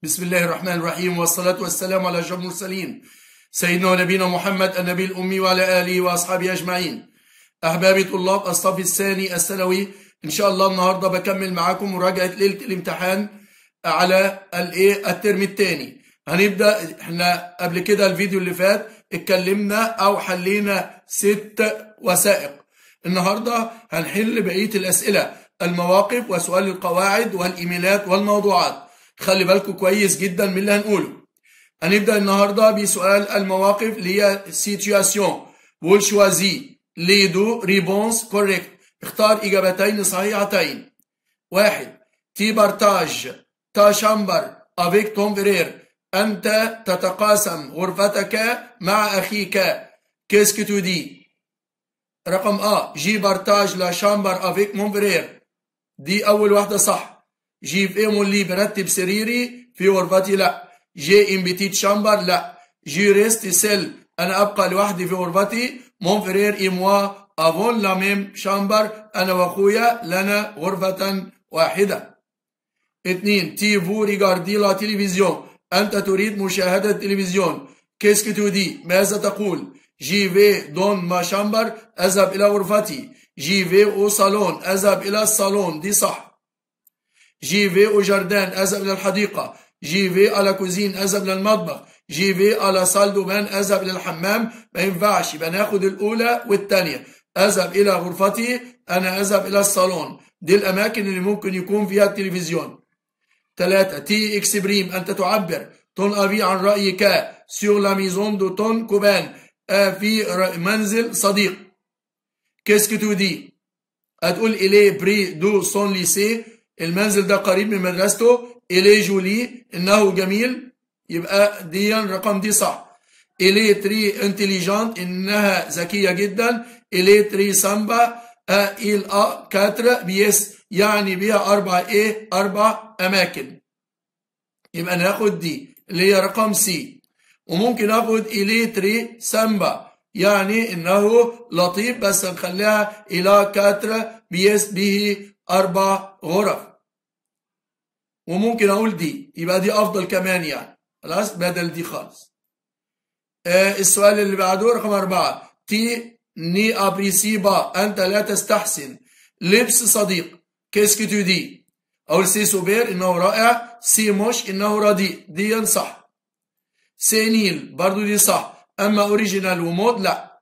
بسم الله الرحمن الرحيم والصلاة والسلام على أشرف المرسلين سيدنا ونبينا محمد النبي الأمي وعلى آله وأصحابه أجمعين أحبابي طلاب الصف الثاني الثانوي إن شاء الله النهاردة بكمل معاكم مراجعة ليلة الامتحان على الإيه الترم الثاني هنبدأ احنا قبل كده الفيديو اللي فات اتكلمنا أو حلينا ست وثائق النهاردة هنحل بقية الأسئلة المواقف وسؤال القواعد والإيميلات والموضوعات خلي بالكم كويس جدا من اللي هنقوله هنبدأ النهاردة بسؤال المواقف اللي هي سيتواسيون بول شوازي لي دو ريبونس كوريكت اختار إجابتين صحيحتين واحد تي بارتاج تا شامبر افيك توم فرير أنت تتقاسم غرفتك مع أخيك كيسكو تو دي رقم أ جي بارتاج لا شامبر افيك مون فرير دي أول واحدة صح جي في مون لي برتب سريري في غرفتي لا جي ان بتيت شامبر لا جي ريست سيل أنا أبقى لوحدي في غرفتي مون فرير إي موا افون لا ميم شامبر أنا وأخويا لنا غرفة واحدة اثنين تي فو ريغاردي لا تلفزيون أنت تريد مشاهدة التلفزيون كيسكو تو دي ماذا تقول جي في دون ما شامبر أذهب إلى غرفتي جي في أو صالون أذهب إلى الصالون دي صح جي في أو جاردان أذهب إلى الحديقة جي في على كوزين أذهب إلى المطبخ جي في على سال دوبان أذهب إلى الحمام ما ينفعش يبقى ناخد الأولى والثانية أذهب إلى غرفتي أنا أذهب إلى الصالون دي الأماكن اللي ممكن يكون فيها التلفزيون ثلاثة تي اكسبريم أنت تعبر تون أبي عن رأيك سيور لا ميزون دو تون كوبان في منزل صديق كيسكو تو دي هتقول إليه بري دو سون ليسي المنزل ده قريب من مدرسته إليه جولي إنه جميل يبقى دي رقم دي صح إليه تري انتليجانت إنها ذكية جدا إليه تري سامبا إل أ كاتر بيس يعني بيها أربع إيه أربع أماكن يبقى ناخد دي اللي هي رقم سي وممكن اخد إليه تري سامبا يعني إنه لطيف بس نخليها إلى كاتر بيس به أربع غرف وممكن أقول دي يبقى دي أفضل كمان يعني خلاص بدل دي خالص آه السؤال اللي بعده رقم أربعة تي ني أبريسي با أنت لا تستحسن لبس صديق كيسكو تو دي أقول سي سوبير إنه رائع سي موش إنه رديء دي صح سينيل برضو دي صح أما أوريجينال ومود لا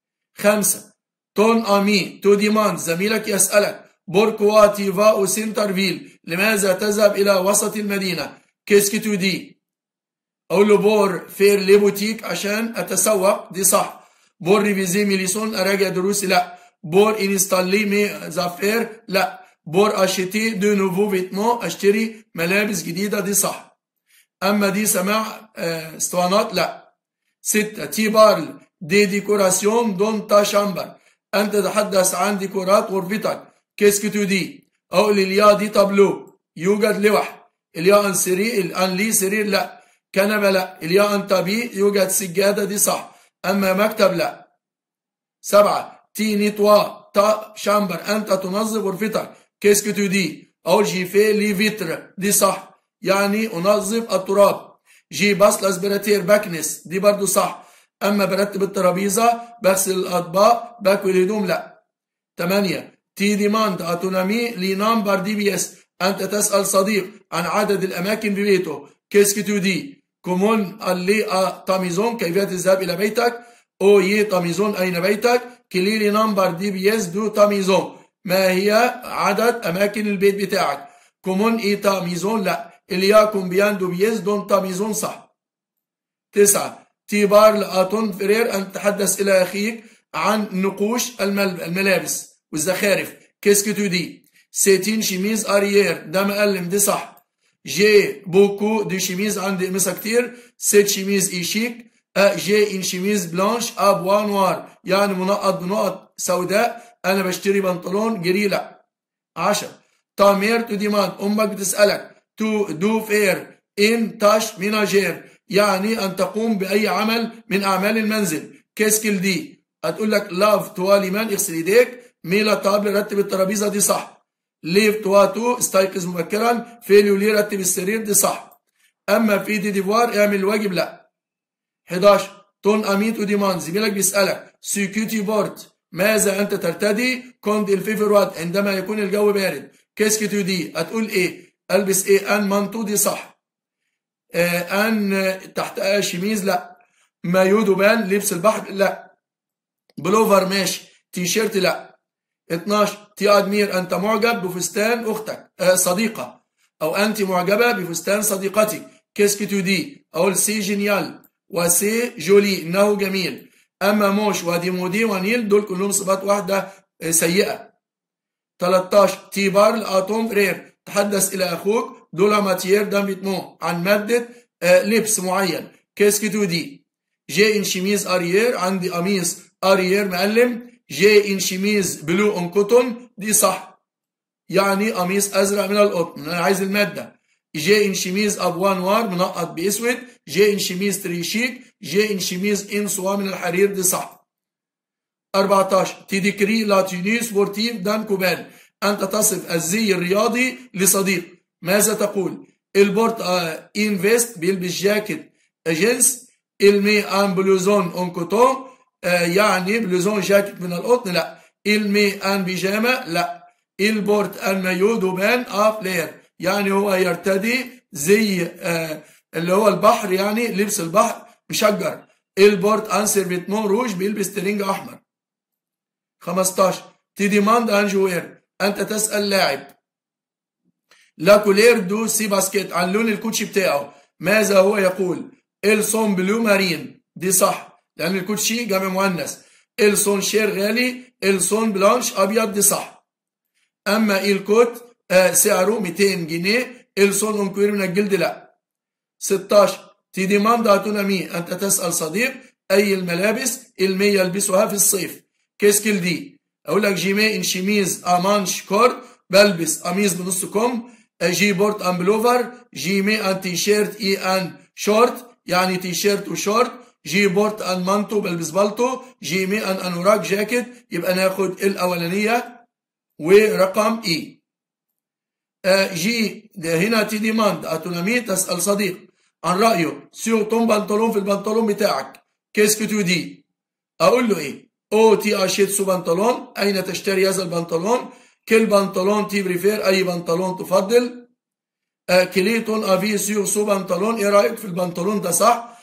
خمسة تون أمي تو ديمان زميلك يسألك بوركوا تيفا أو سنترفيل لماذا تذهب إلى وسط المدينة كيسكي تو دي أقول له بور فير لي بوتيك عشان أتسوق دي صح بور ريفيزي ميليسون أراجع دروسي لا بور انستالي مي زافير لا بور اشتي دو نوفو فيتمون اشتري ملابس جديدة دي صح أما دي سماع اسطوانات لا ستة تي بارل دي ديكوراسيون دون تا شامبر أنت تتحدث عن ديكورات غرفتك كيسكو تو دي أو اليا دي تابلو يوجد لوح اليا أن سرير أن لي سرير لا كنبة لا اليا أن تبي يوجد سجادة دي صح أما مكتب لا سبعة تي نيتوا تا شامبر أنت تنظف غرفتك كيسكو تو دي أو جي في لي فيتر دي صح يعني أنظف التراب جي باس لاسبراتير بكنس دي برضو صح أما برتب الترابيزة بغسل الأطباق باكل الهدوم لا تمانية تي ديماند أتونامي لي نمبر دي بي اس أنت تسأل صديق عن عدد الأماكن في بيته كيسكو تو دي كومون اللي تاميزون كيفية الذهاب إلى بيتك أو ي تاميزون أين بيتك كليلي نمبر دي بي اس دو تاميزون ما هي عدد أماكن البيت بتاعك كومون إي تاميزون لا إليا كومبيان دو بيس دون تاميزون صح تسعة تيبار لأتون فرير أن تتحدث إلى أخيك عن نقوش الملابس والزخارف كيسكو تو دي سيتين شيميز أريير ده مقلم دي صح جي بوكو دي شيميز عندي قمصة كتير سيت شيميز إيشيك أ جي إن شيميز بلانش أبوا نوار يعني منقط بنقط سوداء أنا بشتري بنطلون جريلة عشر تامير تو ديمان أمك بتسألك تو دو فير إن تاش ميناجير يعني أن تقوم بأي عمل من أعمال المنزل كيسكيل دي هتقول لك لاف توالي مان اغسل ايديك ميلا طابل رتب الترابيزة دي صح ليف تواتو استيقظ مبكرا فيليو لي رتب السرير دي صح اما في دي ديفوار اعمل الواجب لا 11 تون اميت وديمان زميلك بيسالك سيكيوتي بورت ماذا انت ترتدي كوند الفيفر وات عندما يكون الجو بارد كيسكي دي هتقول ايه البس ايه ان مانتو دي صح آه ان تحت شميز لا مايو دوبان لبس البحر لا بلوفر ماشي تي شيرت لا 12 تي ادمير انت معجب بفستان اختك آه صديقه او انت معجبه بفستان صديقتك كيسكي تو دي اقول سي جينيال وسي جولي انه جميل اما موش ودي مودي ونيل دول كلهم صفات واحده سيئه 13 تي بار الاتوم رير تحدث الى اخوك دولا ماتيير داميتمون عن ماده لبس معين كيسكي تو دي جي ان شيميز اريير عندي قميص اريير معلم جي ان شيميز بلو اون كوتون دي صح يعني قميص ازرق من القطن انا عايز الماده جي ان شيميز ابوان وار منقط باسود جي ان شيميز تريشيك جي ان شيميز ان سوا من الحرير دي صح 14 تديكري لاتيني سبورتيف دان كوبان انت تصف الزي الرياضي لصديق ماذا تقول البورت انفيست بيلبس جاكيت جنس المي ان بلوزون اون كوتون يعني بلوزون جاكيت من القطن لا المي ان بيجامه لا البورت ان مايو دوبان افلير يعني هو يرتدي زي آه اللي هو البحر يعني لبس البحر مشجر البورت ان سيرفيتمون روج بيلبس ترنج احمر 15 تديماند ان جوير انت تسال لاعب لا كولير دو سي باسكيت عن لون الكوتشي بتاعه ماذا هو يقول السون بلو مارين دي صح لان الكوتشي جمع مؤنث السون شير غالي السون بلانش ابيض دي صح اما الكوت آه سعره 200 جنيه السون اونكوير من الجلد لا 16 تديماند اتونامي انت تسال صديق اي الملابس المي يلبسها في الصيف كيسكيل دي اقول لك جيمي ان شيميز امانش كورد بلبس قميص بنص كم جي بورت ان بلوفر جيمي ان تي شيرت اي ان شورت يعني تي شيرت وشورت جي بورت ان مانتو بلبس بالطو جيمي ان انوراك جاكيت يبقى ناخد الاولانيه ورقم اي جي هنا تي ديماند اتونامي تسال صديق عن رايه سيو طون بنطلون في البنطلون بتاعك كيسكو تو دي اقول له ايه او تي اشيت سو بنطلون اين تشتري هذا البنطلون كل بنطلون تي بريفير اي بنطلون تفضل آه كليتون افي سيو سو بنطلون ايه رايك في البنطلون ده صح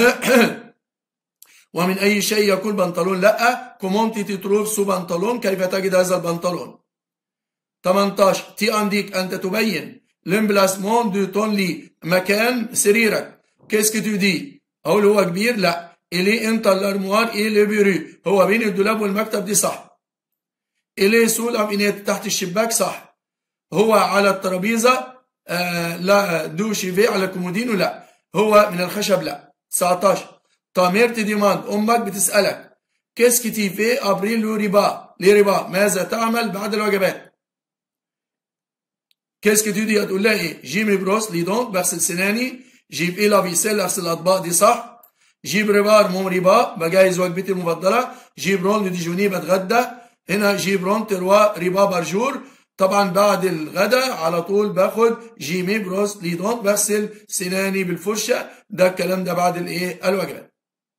ومن اي شيء يكون بنطلون لا كومونتي تتروف سو بنطلون كيف تجد هذا البنطلون 18 تي عندك انت تبين لمبلاسمون دو تون لي مكان سريرك كيسكي تو دي اقول هو كبير لا الي انت الارموار الي بيري هو بين الدولاب والمكتب دي صح الي سول امينيت تحت الشباك صح هو على الترابيزه آه لا دو شيفي على كومودينو لا هو من الخشب لا 19 تامير ديماند امك بتسالك كيسكي تي في ابريل لو ريبا لي ريبا ماذا تعمل بعد الوجبات كيسكي تو دي هتقول لها ايه جيمي بروس ليدون بغسل سناني جيب ايه لافيسيل اغسل الاطباق دي صح جيب ريبار موم ريبا بجهز وجبتي المفضله جيب رون ديجوني بتغدى هنا جيب رون تروا ريبا برجور طبعا بعد الغداء على طول باخد جيمي بروس ليدون بغسل سناني بالفرشه ده الكلام ده بعد الايه الوجبات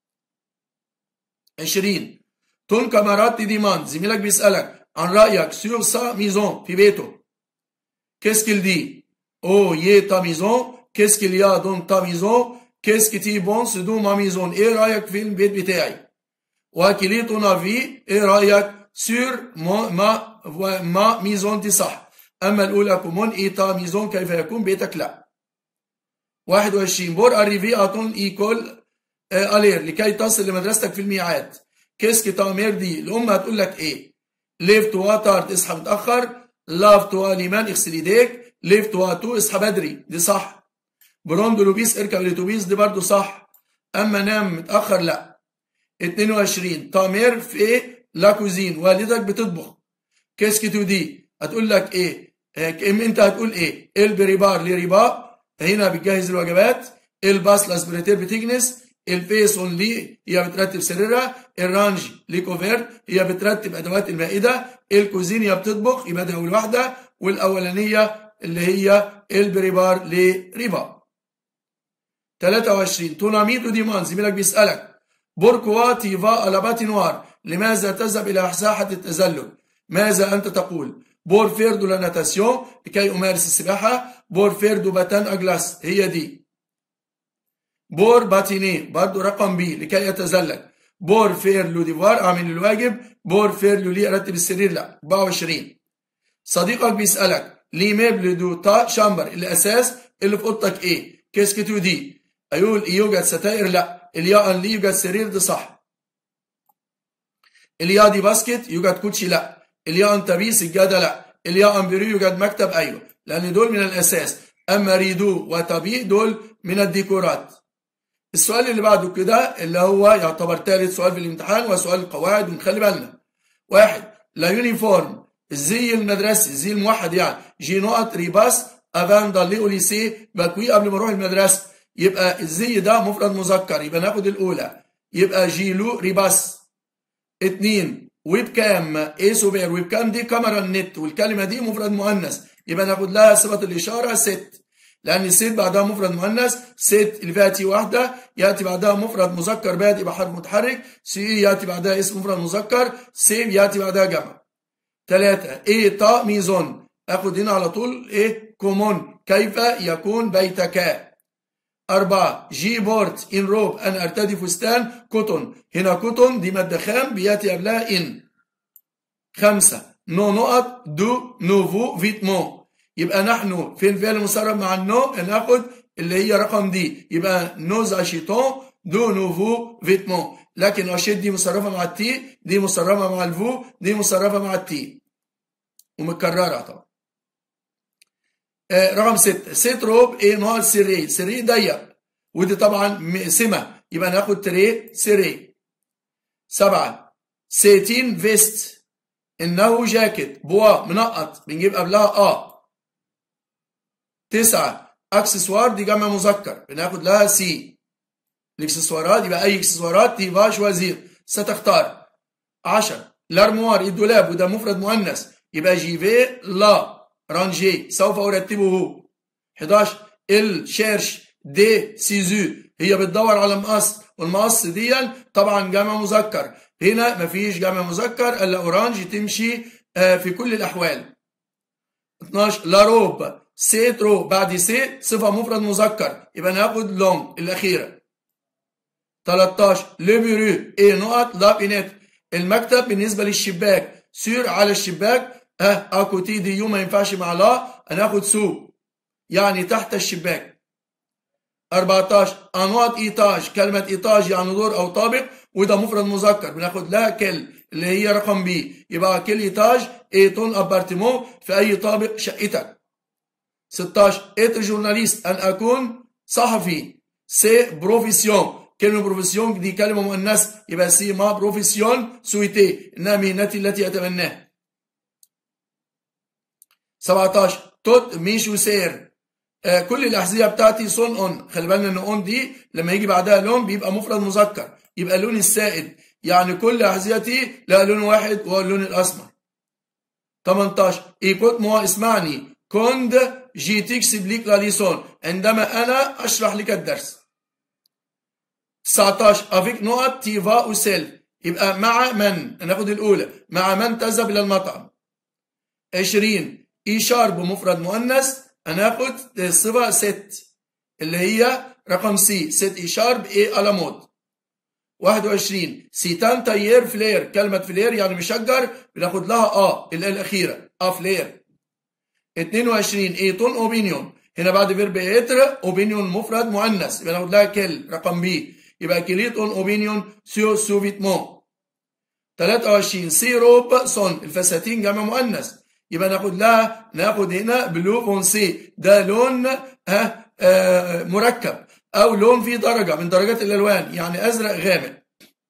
20 تون كامارات ديمان زميلك بيسالك عن رايك سور سا ميزون في بيته Qu'est-ce qu'il dit Oh, y est ta maison. Qu'est-ce qu'il y a dans ta maison Qu'est-ce qui t'y bon dans ma maison ايه رايك في البيت بتاعي وكلي ton avis ايه رايك sur ما ما ما ميزون دي صح اما الاولى كومون ايه تا ميزون كيف يكون بيتك لا 21 بور اريفي اتون ايكول الير لكي تصل لمدرستك في الميعاد كيسكي تامير دي الام هتقول لك ايه ليف تو تار تصحى متاخر لاف توا ليمان اغسل ايديك ليف توا تو اصحى بدري دي صح بروندو لوبيس اركب الاتوبيس دي برضو صح اما نام متاخر لا 22 تامير في ايه لا كوزين والدك بتطبخ كيسكي تو دي هتقول لك ايه انت هتقول ايه البريبار لريبا هنا بتجهز الوجبات الباص لاسبريتير بتجنس الفيسون لي هي بترتب سريرها الرانج ليكوفيرت هي بترتب ادوات المائده الكوزين هي بتطبخ يبقى ده اول واحده والاولانيه اللي هي البريبار لريبا 23 توناميدو ديمان زميلك بيسألك بوركوا تيفا ألاباتي نوار لماذا تذهب إلى ساحة التزلج ماذا أنت تقول بور فير دو لا ناتاسيون لكي أمارس السباحة بور فير دو باتان أجلاس هي دي بور باتيني برضو رقم بي لكي يتزلج بور فير لو ديفوار أعمل الواجب بور فير لو لي أرتب السرير لا 24 صديقك بيسألك لي ميبل دو تا شامبر الأساس اللي في أوضتك إيه كيسكي تو دي أيقول يوجد ستائر لا اليا أن لي يوجد سرير ده صح اليا دي باسكت يوجد كوتشي لا اليا أن تبي سجادة لا اليا أن بيرو يوجد مكتب أيوه لأن دول من الأساس أما ريدو وتبي دول من الديكورات السؤال اللي بعده كده اللي هو يعتبر ثالث سؤال في الامتحان وسؤال القواعد ونخلي بالنا واحد لا يونيفورم الزي المدرسي الزي الموحد يعني جي نقط ريباس افان ضليقوا ليسي بكوي قبل ما اروح المدرسه يبقى الزي ده مفرد مذكر يبقى ناخد الاولى يبقى جيلو ريباس اتنين ويب كام ايه سوبر ويب كام دي كاميرا النت والكلمه دي مفرد مؤنث يبقى ناخد لها صفه الاشاره ست لان الست بعدها مفرد مؤنث ست اللي فيها تي واحده ياتي بعدها مفرد مذكر بادئ بحرف متحرك سي ياتي بعدها اسم مفرد مذكر سيب ياتي بعدها جمع ثلاثة ايه طا ميزون اخد هنا على طول ايه كومون كيف يكون بيتك أربعة جي بورت إن روب أنا أرتدي فستان كوتون هنا كوتون دي مادة خام بياتي قبلها إن خمسة نو نقط دو نوفو فيتمون يبقى نحن في الفعل المصرف مع النو ناخد اللي هي رقم دي يبقى نوز اشيتون دو نوفو فيتمون لكن اشيت دي مصرفه مع التي دي مصرفه مع الفو دي مصرفه مع التي ومكرره طبعا آه رقم ستة ست روب ايه نوع سري سري ضيق ودي طبعا سمة يبقى ناخد تري سري سبعة سيتين فيست انه جاكيت بوا منقط بنجيب قبلها اه تسعة اكسسوار دي جمع مذكر بناخد لها سي الاكسسوارات يبقى اي اكسسوارات تيفاش وزير ستختار 10 الارموار الدولاب وده مفرد مؤنث يبقى جيفي لا رانجي سوف ارتبه 11 الشيرش دي سيزو هي بتدور على مقص والمقص دي طبعا جمع مذكر هنا مفيش جمع مذكر الا اورانج تمشي في كل الاحوال 12 لا روب سيترو بعد سي صفه مفرد مذكر يبقى ناخد لون الاخيره 13 لو بيرو ايه نقط لا بينات المكتب بالنسبه للشباك سير على الشباك ها اكوتي دي يو ما ينفعش مع لا هناخد سو يعني تحت الشباك 14 انواط ايتاج كلمه ايتاج يعني دور او طابق وده مفرد مذكر بناخد لها كل اللي هي رقم بي يبقى كل ايتاج ايتون ابارتمون في اي طابق شقتك 16 اتر جورناليست ان اكون صحفي سي بروفيسيون كلمة بروفيسيون دي كلمة مؤنث يبقى سي ما بروفيسيون سويتي انها مهنتي التي اتمناها 17 توت ميش وسير آه كل الاحذيه بتاعتي صون اون خلي بالنا ان اون دي لما يجي بعدها لون بيبقى مفرد مذكر يبقى اللون السائد يعني كل احذيتي لها لون واحد وهو اللون الاسمر 18 ايكوت موا اسمعني كوند جي تكسب ليك لا ليسون عندما انا اشرح لك الدرس 19 افيك نقط تيفا وسيل يبقى مع من ناخد الاولى مع من تذهب الى المطعم 20 اي شارب مفرد مؤنث هناخد الصفه ست اللي هي رقم سي ست اي شارب اي على مود 21 سيتان تاير فلير كلمه فلير يعني مشجر بناخد لها اه اللي الاخيره اه فلير 22 ايتون اوبينيون هنا بعد فيرب اتر اوبينيون مفرد مؤنث يبقى ناخد لها كل رقم بي يبقى كليتون اوبينيون سيو سوفيتمون 23 سيروب سون الفساتين جمع مؤنث يبقى ناخد لها ناخد هنا بلو فونسي ده لون ها آه مركب او لون فيه درجه من درجات الالوان يعني ازرق غامق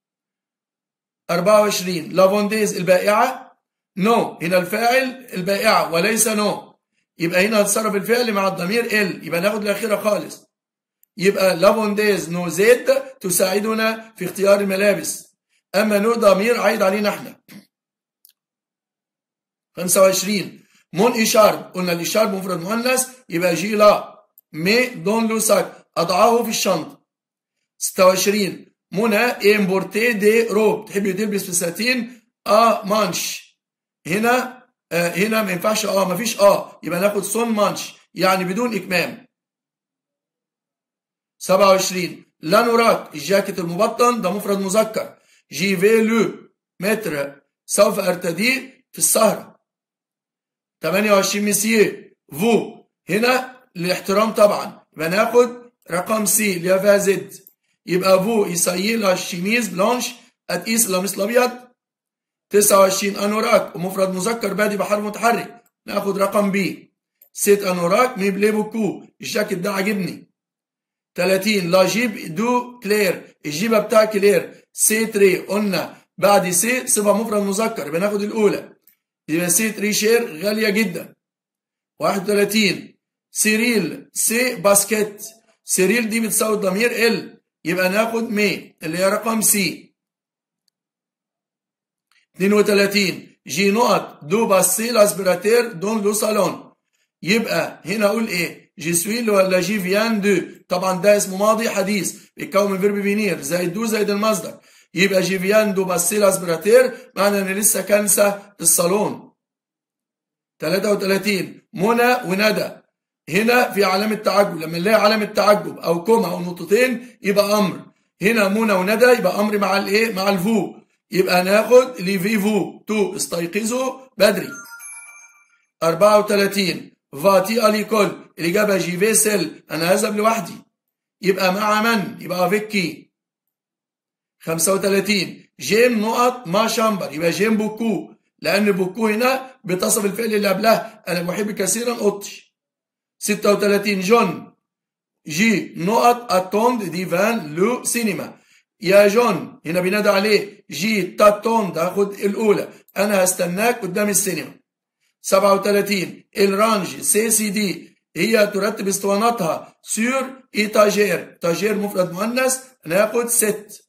24 لافونديز البائعه نو هنا الفاعل البائعه وليس نو يبقى هنا هتصرف الفعل مع الضمير ال يبقى ناخد الاخيره خالص يبقى لافونديز نو زيت تساعدنا في اختيار الملابس اما نو ضمير عايد علينا احنا 25 مون إشارب قلنا الإشارب مفرد مؤنث يبقى جي لا مي دون لو ساك أضعه في الشنطة 26 منى امبورتي دي روب تحبي تلبس فساتين اه مانش هنا آه هنا ما ينفعش اه ما فيش اه يبقى ناخد سون مانش يعني بدون اكمام 27 لانوراك الجاكيت المبطن ده مفرد مذكر جي في لو متر سوف ارتديه في السهرة 28 مسيو فو هنا الاحترام طبعا يبقى ناخد رقم سي اللي هي فيها زد يبقى فو يسيي لا شيميز بلانش اتقيس القميص الابيض 29 انوراك ومفرد مذكر بادي بحرف متحرك ناخد رقم بي سيت انوراك مي بلي بوكو الجاكيت ده عاجبني 30 لا جيب دو كلير الجيبه بتاع كلير سي تري قلنا بعد سي صفه مفرد مذكر بناخد الاولى يبقى سي تري شير غاليه جدا 31 سيريل سي باسكت سيريل دي بتساوي الضمير ال يبقى ناخد مي اللي هي رقم سي 32 جي نقط دو باسي لاسبيراتير دون لو صالون يبقى هنا اقول ايه جي سوي ولا جي فيان دو طبعا ده اسمه ماضي حديث بيتكون من فيرب فينير زائد دو زائد المصدر يبقى جي فيان دو باسي لاسبيراتير معنى ان لسه كنسه الصالون 33 منى وندى هنا في علامة تعجب لما نلاقي علامة تعجب أو كوما أو نقطتين يبقى أمر هنا منى وندى يبقى أمر مع الإيه مع الفو يبقى ناخد ليفيفو تو استيقظوا بدري 34 فاتي اليكول الإجابة جي في سيل أنا هذهب لوحدي يبقى مع من يبقى فيكي 35 جيم نقط ما شامبر يبقى جيم بوكو لأن بوكو هنا بتصف الفعل اللي قبلها أنا بحب كثيرا قطش 36 جون جي نقط اتوند ديفان لو سينما يا جون هنا بينادى عليه جي تاتوند هاخد الاولى انا هستناك قدام السينما 37 الرانج سي سي دي هي ترتب اسطواناتها سور ايتاجير تاجير مفرد مؤنث ناخد ست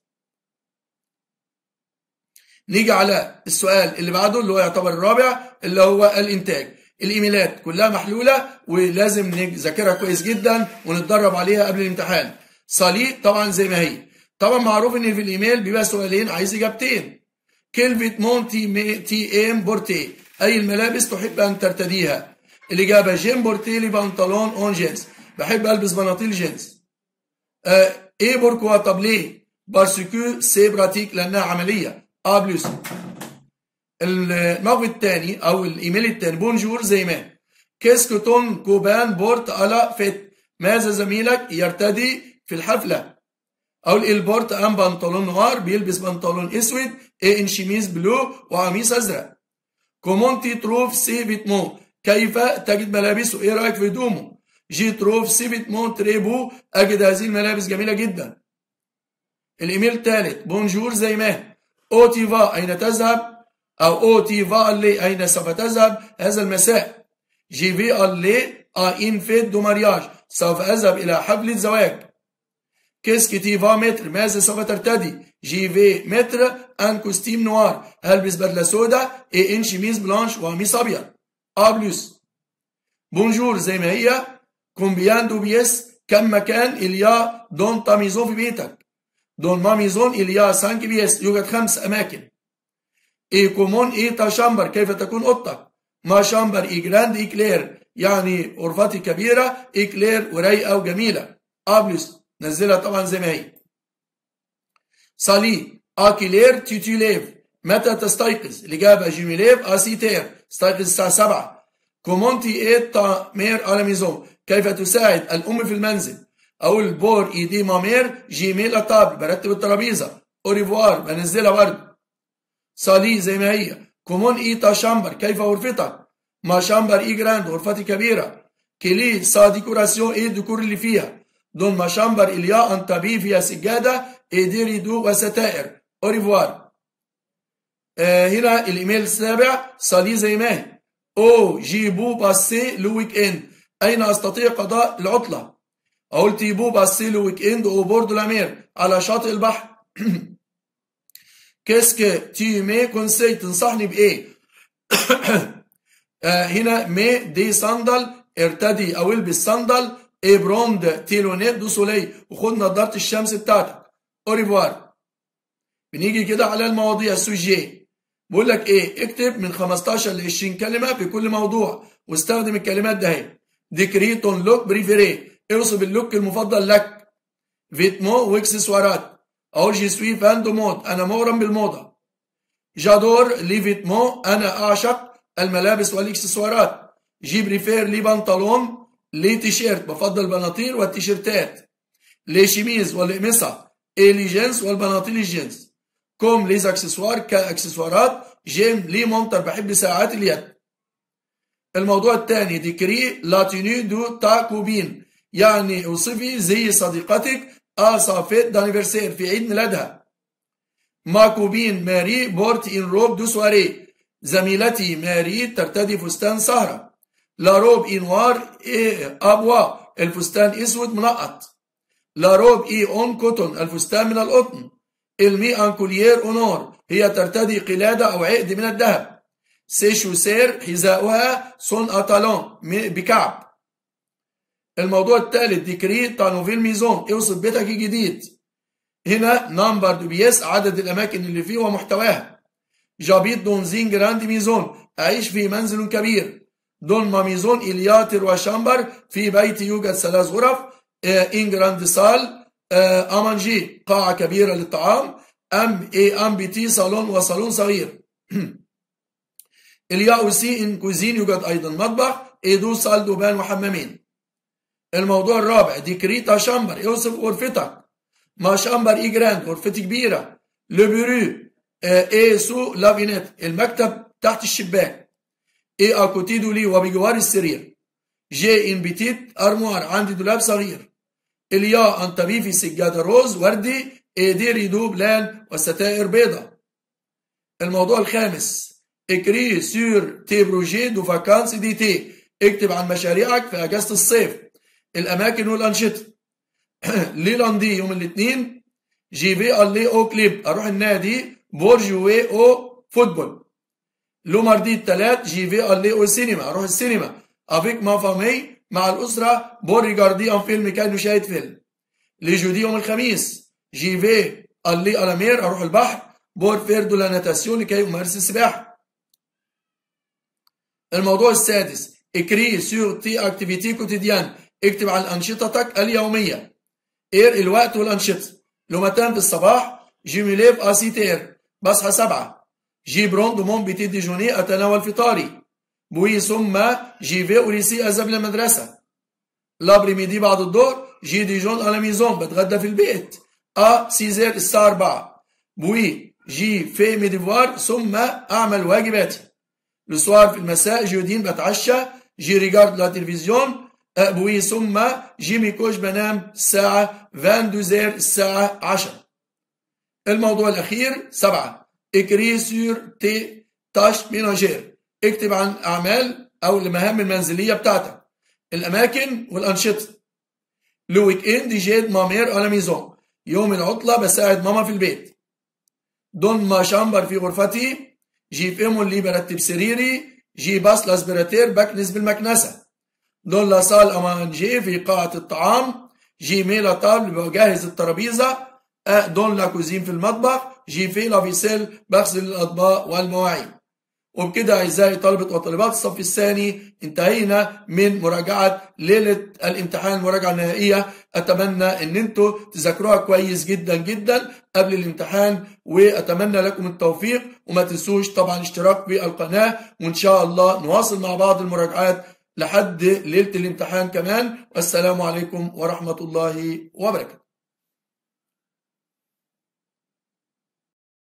نيجي على السؤال اللي بعده اللي هو يعتبر الرابع اللي هو الانتاج الايميلات كلها محلوله ولازم نذاكرها كويس جدا ونتدرب عليها قبل الامتحان صلي طبعا زي ما هي طبعا معروف ان في الايميل بيبقى سؤالين عايز اجابتين كلمه مونتي تي ام بورتي اي الملابس تحب ان ترتديها الاجابه جيم بورتي لي بنطلون اون جينز بحب البس بناطيل جينز آه ايه بوركوا طب ليه بارسكو سي براتيك لانها عمليه ا بلس الموقف الثاني او الايميل الثاني بونجور زي ما كيسكو تون كوبان بورت على فيت ماذا زميلك يرتدي في الحفله او البورت ام بنطلون نوار بيلبس بنطلون اسود ايه ان شميز بلو وقميص ازرق كومون تي تروف سي فيتمون كيف تجد ملابسه ايه رايك في هدومه جي تروف سي فيتمون تريبو اجد هذه الملابس جميله جدا الايميل الثالث بونجور زي ما اوتيفا اين تذهب أو أو تي فا لي أين سوف تذهب هذا المساء جي في لي أين فيت دو مارياج سوف أذهب إلى حفلة زواج كيسك تي فا متر ماذا سوف ترتدي جي في متر أن كوستيم نوار هلبس بدلة سوداء إي إن شميز بلانش وقميص أبيض أ بلس بونجور زي ما هي كومبيان دو بيس كم مكان إليا دون تاميزون في بيتك دون ما ميزون إليا سانك بيس يوجد خمس أماكن إيه كومون إيه تا شامبر كيف تكون أوضتك ما شامبر إيه جراند إيه كلير يعني غرفتي كبيرة إيه كلير ورايقة وجميلة أبلس نزلها طبعا زي ما هي صالي أكيلير تيتوليف متى تستيقظ الإجابة جيميليف أسيتير استيقظ الساعة 7 كومونتي إيه تا مير على ميزون كيف تساعد الأم في المنزل أقول بور إيدي مامير جيميل الطابل برتب الترابيزة أوريفوار بنزلها برضه صالي زي ما هي كومون اي تا شامبر كيف غرفتك ما شامبر اي جراند غرفتي كبيرة كلي سا ديكوراسيون اي ديكور اللي فيها دون ما شامبر اليا ان تبي فيها سجادة اي ديري دو وستائر اوريفوار آه هنا الايميل السابع صالي زي ما هي او جيبو باسي لو ويك اند اين استطيع قضاء العطلة قلت يبو باسي لو ويك اند او بورد لامير على شاطئ البحر كيسك تي مي كونسي تنصحني بايه آه هنا مي دي صندل ارتدي او البس صندل اي بروند تيلونيت دو سولي وخد نظارة الشمس بتاعتك اوريفوار بنيجي كده على المواضيع السوجي بقول لك ايه اكتب من 15 ل 20 كلمة في كل موضوع واستخدم الكلمات ده اهي ديكري تون لوك بريفيري اوصف اللوك المفضل لك فيتمو واكسسوارات او جي سوي فان دو مود انا مغرم بالموضة جادور لي فيتمو انا اعشق الملابس والاكسسوارات جي بريفير لي بنطلون لي تيشيرت بفضل البناطيل والتيشيرتات لي شيميز والقمصة اي لي جينز والبناطيل الجينز كوم لي اكسسوار كاكسسوارات جيم لي مونتر بحب ساعات اليد الموضوع الثاني ديكري لاتيني دو تا كوبين يعني اوصفي زي صديقتك ا صافيت دانيفرسير في عيد ميلادها ما كوبين ماري بورت ان روب دو سواري زميلتي ماري ترتدي فستان سهرة لا روب انوار اي ابوا الفستان اسود منقط لا روب اي اون كوتون الفستان من القطن المي انكوليير اونور هي ترتدي قلادة او عقد من الذهب سيشوسير حذاؤها سون اتالون بكعب الموضوع الثالث ديكري تانوفيل ميزون اوصف بيتك الجديد هنا نمبر دو بيس عدد الاماكن اللي فيه ومحتواها جابيت دون زين جراند ميزون اعيش في منزل كبير دون ما ميزون الياتر وشامبر في بيتي يوجد ثلاث غرف ان جراند سال امانجي قاعة كبيرة للطعام ام اي ام بي تي صالون وصالون صغير اليا اوسي ان كوزين يوجد ايضا مطبخ ايدو سال دوبان وحمامين الموضوع الرابع ديكريتا شامبر يوصف غرفتك ما شامبر اي جراند غرفتي كبيرة لو اي سو لافينيت المكتب تحت الشباك اي اكوتي دولي وبجوار السرير جي ان بيتيت ارموار عندي دولاب صغير اليا انتبي في سجادة روز وردي اي دي ريدو بلان وستائر بيضة الموضوع الخامس اكري سور تي بروجي دو فاكانس دي تي اكتب عن مشاريعك في اجازة الصيف الاماكن والانشطة ليلاندي يوم الاثنين جي في اللي او كليب اروح النادي بورجوي او فوتبول لو ماردي الثلاث جي في اللي او سينما اروح السينما افيك ما فامي مع الاسره بور ريجاردي ان فيلم كان نشاهد فيلم لجودي يوم الخميس جي في اللي الامير اروح البحر بور فير دو لا ناتاسيون لكي امارس السباحه الموضوع السادس اكري سور تي اكتيفيتي كوتيديان اكتب عن انشطتك اليوميه اير الوقت والانشطه لومتان في الصباح جي ميليف اسيتير بصحى سبعة جي برون دومون بيتي ديجوني اتناول فطاري بوي ثم جي في اوليسي اذهب للمدرسه لابريميدي بعد الظهر جي ديجون على ميزون بتغدى في البيت ا سيزير الساعه 4 بوي جي في ميديفوار ثم اعمل واجباتي لسوار في المساء جيودين بتعشى جي ريجارد لا تلفزيون بوي ثم جيمي كوش بنام الساعة 22 الساعة 10 الموضوع الأخير سبعة اكري سور تي تاش ميناجير اكتب عن أعمال أو المهام المنزلية بتاعتك الأماكن والأنشطة لو ويك اند جيد مامير على ميزون يوم العطلة بساعد ماما في البيت دون ما شامبر في غرفتي جيب ايمو اللي برتب سريري جي باس لاسبراتير بكنس بالمكنسة دون لا سال امانجي في قاعة الطعام جي ميلا طابل بجهز الترابيزة دون لا كوزين في المطبخ جي في لا فيسيل بغسل الأطباق والمواعين وبكده أعزائي طلبة وطالبات الصف الثاني انتهينا من مراجعة ليلة الامتحان المراجعة النهائية أتمنى أن انتوا تذاكروها كويس جدا جدا قبل الامتحان وأتمنى لكم التوفيق وما تنسوش طبعا اشتراك في القناة وإن شاء الله نواصل مع بعض المراجعات لحد ليلة الامتحان كمان والسلام عليكم ورحمة الله وبركاته